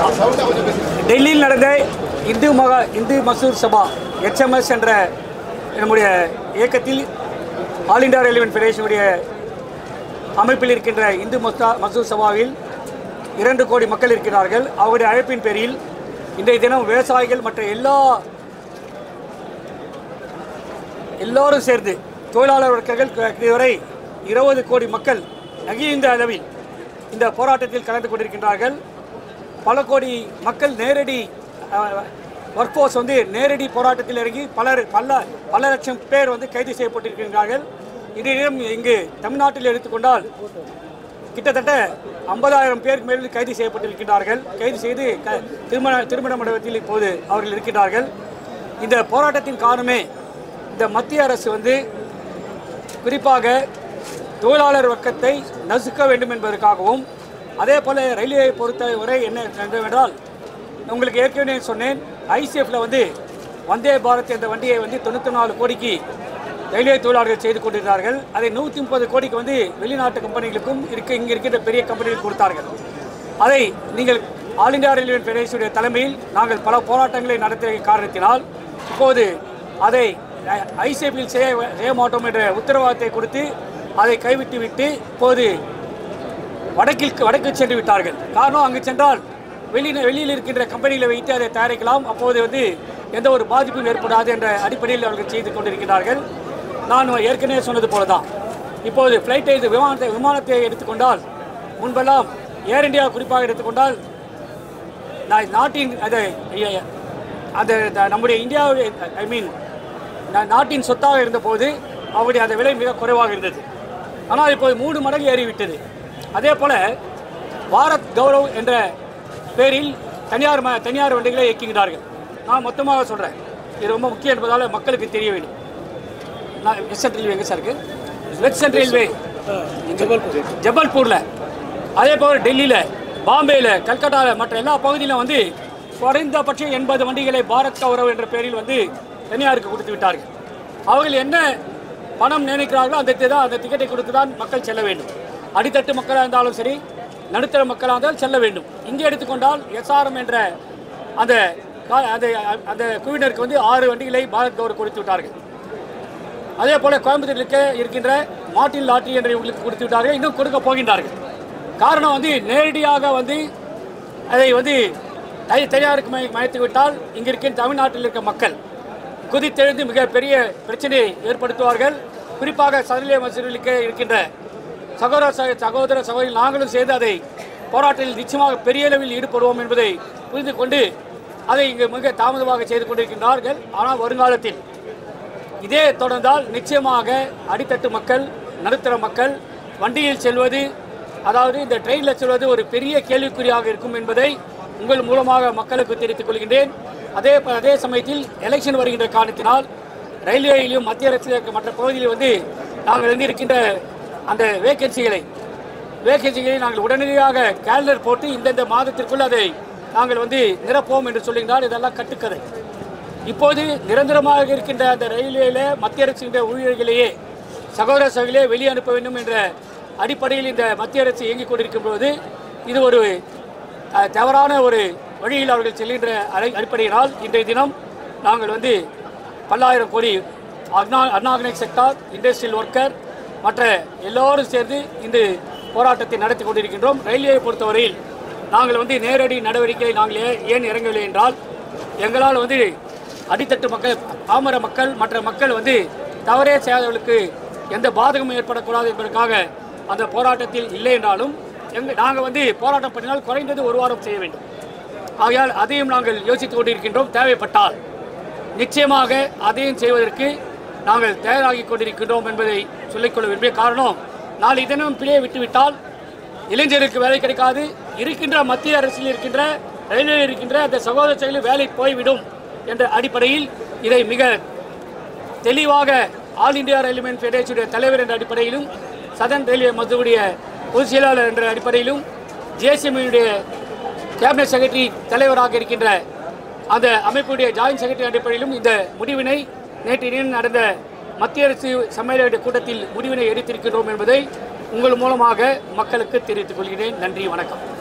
டெல்லியில் நடந்த இந்து மகா இந்து மசூர் சபா எச்எம்எஸ் என்ற நம்முடைய இயக்கத்தில் ஆல் இந்தியா ரெலிவன் ஃபெடரேஷனுடைய அமைப்பில் இருக்கின்ற இந்து மஸ்தா மசூர் சபாவில் இரண்டு கோடி மக்கள் இருக்கிறார்கள் அவருடைய அழைப்பின் பேரில் இன்றைய தினம் விவசாயிகள் மற்ற எல்லா எல்லோரும் சேர்ந்து தொழிலாளர் வர்க்கங்கள் கு- இதுவரை இருபது கோடி மக்கள் நகிழ்ந்த அளவில் இந்த போராட்டத்தில் கலந்து கொண்டிருக்கின்றார்கள் பல கோடி மக்கள் நேரடி ஒர்க் ஃபோர்ஸ் வந்து நேரடி போராட்டத்தில் இறங்கி பலர் பல பல லட்சம் பேர் வந்து கைது செய்யப்பட்டிருக்கின்றார்கள் இன்றையம் இங்கு தமிழ்நாட்டில் எடுத்துக்கொண்டால் கிட்டத்தட்ட ஐம்பதாயிரம் பேருக்கு மேல் கைது செய்யப்பட்டிருக்கிறார்கள் கைது செய்து க திருமண திருமண மண்டபத்தில் இப்போது அவர்கள் இருக்கின்றார்கள் இந்த போராட்டத்தின் காரணமே இந்த மத்திய அரசு வந்து குறிப்பாக தொழிலாளர் வர்க்கத்தை நசுக்க வேண்டும் என்பதற்காகவும் அதே போல ரயில்வேயை பொறுத்தவரை என்ன என்னவென்றால் உங்களுக்கு ஏற்கனவே சொன்னேன் ஐசிஎஃப்ல வந்து வந்தே பாரத் என்ற வண்டியை வந்து தொண்ணூற்றி நாலு கோடிக்கு ரயில்வே தொழிலாளர்கள் செய்து கொண்டிருந்தார்கள் அதை நூற்றி முப்பது கோடிக்கு வந்து வெளிநாட்டு கம்பெனிகளுக்கும் இருக்க இங்கே இருக்கின்ற பெரிய கம்பெனிகள் கொடுத்தார்கள் அதை நீங்கள் ஆல் இந்தியா ரயில்வே ஃபெடரேஷனுடைய தலைமையில் நாங்கள் பல போராட்டங்களை நடத்திய காரணத்தினால் இப்போது அதை ஐசிஎஃபில் செய்ய செய்ய மாட்டோம் என்ற உத்தரவாதத்தை கொடுத்து அதை கைவிட்டு விட்டு இப்போது வடக்கிற்கு வடக்கு சென்று விட்டார்கள் காரணம் அங்கு சென்றால் வெளியில் வெளியில் இருக்கின்ற கம்பெனிகளை வைத்து அதை தயாரிக்கலாம் அப்போது வந்து எந்த ஒரு பாதிப்பும் ஏற்படாது என்ற அடிப்படையில் அவர்கள் செய்து கொண்டிருக்கிறார்கள் நான் ஏற்கனவே சொன்னது போல தான் இப்போது ஃப்ளைட்டை இது விமானத்தை விமானத்தை எடுத்துக்கொண்டால் முன்பெல்லாம் ஏர் இந்தியா குறிப்பாக எடுத்துக்கொண்டால் நான் நாட்டின் அதை அந்த அந்த நம்முடைய இந்தியாவுடைய ஐ மீன் நாட்டின் சொத்தாக இருந்தபோது அவருடைய அந்த விலை மிக குறைவாக இருந்தது ஆனால் இப்போது மூணு மடங்கு ஏறிவிட்டது அதே போல பாரத் கௌரவ் என்ற பேரில் தனியார் ம தனியார் வண்டிகளை இயக்குகிறார்கள் நான் மொத்தமாக சொல்கிறேன் இது ரொம்ப முக்கியம் என்பதால் மக்களுக்கு தெரிய வேண்டும் நான் வெஸ்டர்ன் ரயில்வே எங்கே சார் இருக்குது வெஸ்டர்ன் ரயில்வே ஜபல்பூரில் அதே போல் டெல்லியில் பாம்பேயில் கல்கட்டாவில் மற்ற எல்லா பகுதியிலும் வந்து குறைந்தபட்சம் எண்பது வண்டிகளை பாரத் கௌரவ் என்ற பெயரில் வந்து தனியாருக்கு கொடுத்து விட்டார்கள் அவர்கள் என்ன பணம் நினைக்கிறார்களோ அந்த தான் அந்த டிக்கெட்டை கொடுத்து தான் மக்கள் செல்ல வேண்டும் அடித்தட்டு மக்களாக இருந்தாலும் சரி நடுத்தர மக்களாக இருந்தாலும் செல்ல வேண்டும் இங்கே எடுத்துக்கொண்டால் எஸ்ஆர்எம் என்ற அந்த கா- அந்த அந்த குழுவினருக்கு வந்து ஆறு வண்டிகளை பாரத் கௌரவ் கொடுத்து விட்டார்கள் அதே போல கோயம்புத்தூரில் இருக்க இருக்கின்ற மார்ட்டின் லாட்டரி என்ற இவங்களுக்கு கொடுத்து விட்டார்கள் இன்னும் கொடுக்க போகின்றார்கள் காரணம் வந்து நேரடியாக வந்து அதை வந்து தனி- தனியாருக்கு மய- மயத்து விட்டால் இங்கே இருக்கின்ற தமிழ்நாட்டில் இருக்க மக்கள் குதித்தெழுந்து மிகப்பெரிய பிரச்சனையை ஏற்படுத்துவார்கள் குறிப்பாக சதுரிய மசூரிலுக்கு இருக்கின்ற சகோதர சக- சகோதர சகோதரி நாங்களும் சேர்ந்து அதை போராட்டத்தில் நிச்சயமாக பெரிய அளவில் ஈடுபடுவோம் என்பதை புரிந்து கொண்டு அதை இங்கு மிக தாமதமாக செய்து கொண்டிருக்கின்றார்கள் ஆனால் வருங்காலத்தில் இதே தொடர்ந்தால் நிச்சயமாக அடித்தட்டு மக்கள் நடுத்தர மக்கள் வண்டியில் செல்வது அதாவது இந்த ட்ரெயினில் செல்வது ஒரு பெரிய கேள்விக்குறியாக இருக்கும் என்பதை உங்கள் மூலமாக மக்களுக்கு தெரிவித்துக் கொள்கின்றேன் அதே ப- அதே சமயத்தில் எலெக்ஷன் வருகின்ற காரணத்தினால் ரயில்வேயிலும் மத்திய அரசு இருக்க மற்ற பகுதியில் வந்து நாங்கள் வந்து இருக்கின்ற அந்த வேகன்சிகளை வேகன்சிகளை நாங்கள் உடனடியாக கேலண்டர் போட்டு இந்தந்த மாதத்திற்குள் அதை நாங்கள் வந்து நிரப்போம் என்று சொல்லுகிறார் இதெல்லாம் கட்டுக்கதை இப்போது நிரந்தரமாக இருக்கின்ற அந்த ரயில்வேல மத்திய அரசின் ஊழியர்களையே சகோதர சகோதரிகளே வெளியே அனுப்ப வேண்டும் என்ற அடிப்படையில் இந்த மத்திய அரசு இயங்கிக் கொண்டிருக்கும் போது இது ஒரு அஹ், தவறான ஒரு வழியில் அவர்கள் செல்கின்ற அடை- அடிப்படையினால் இன்றைய தினம் நாங்கள் வந்து பல்லாயிரம் கோடி அக்னா அன்ஆர்கனைஸ் செக்டார் இண்டஸ்ட்ரியல் ஒர்க்கர் மற்ற எல்லோரும் சேர்ந்து இந்த போராட்டத்தை நடத்தி கொண்டிருக்கின்றோம் ரயில்வேயை பொறுத்தவரையில் நாங்கள் வந்து நேரடி நடவடிக்கை நாங்கள் ஏ- ஏன் இறங்கவில்லை என்றால் எங்களால் வந்து அடித்தட்டு மக்கள் பாமர மக்கள் மற்ற மக்கள் வந்து தவறே செய்யாதவர்களுக்கு எந்த பாதகமும் ஏற்படக்கூடாது என்பதற்காக அந்த போராட்டத்தில் இல்லை என்றாலும் எங்க நாங்கள் வந்து போராட்டம் பண்ணினால் குறைந்தது ஒரு வாரம் செய்ய வேண்டும் ஆகையால் அதையும் நாங்கள் யோசித்துக் கொண்டிருக்கின்றோம் தேவைப்பட்டால் நிச்சயமாக அதையும் செய்வதற்கு நாங்கள் தயாராகி கொண்டிருக்கின்றோம் என்பதை சொல்லிக்கொள்ள விரும்பிய காரணம் நாளை தினம் பிழையை விட்டுவிட்டால் இளைஞருக்கு வேலை கிடைக்காது இருக்கின்ற மத்திய அரசில் இருக்கின்ற ரயில்வே இருக்கின்ற அந்த சகோதர செயலில் வேலை போய்விடும் என்ற அடிப்படையில் இதை மிக தெளிவாக ஆல் இந்தியா ரயில்வே ஃபெடரேஷனுடைய தலைவர் என்ற அடிப்படையிலும் சதன் ரயில்வே மதுவுடைய பொதுச் செயலாளர் என்ற அடிப்படையிலும் ஜேசிஎம்னுடைய கேபினட் செக்ரட்டரி தலைவராக இருக்கின்ற அந்த அமைப்புடைய ஜாயின்ட் செக்ரட்டரி அடிப்படையிலும் இந்த முடிவினை நேற்று இரவு நடந்த மத்திய அரசு சம்மேளன கூட்டத்தில் முடிவினை எடுத்திருக்கின்றோம் என்பதை உங்கள் மூலமாக மக்களுக்கு தெரிவித்துக் கொள்கிறேன் நன்றி வணக்கம்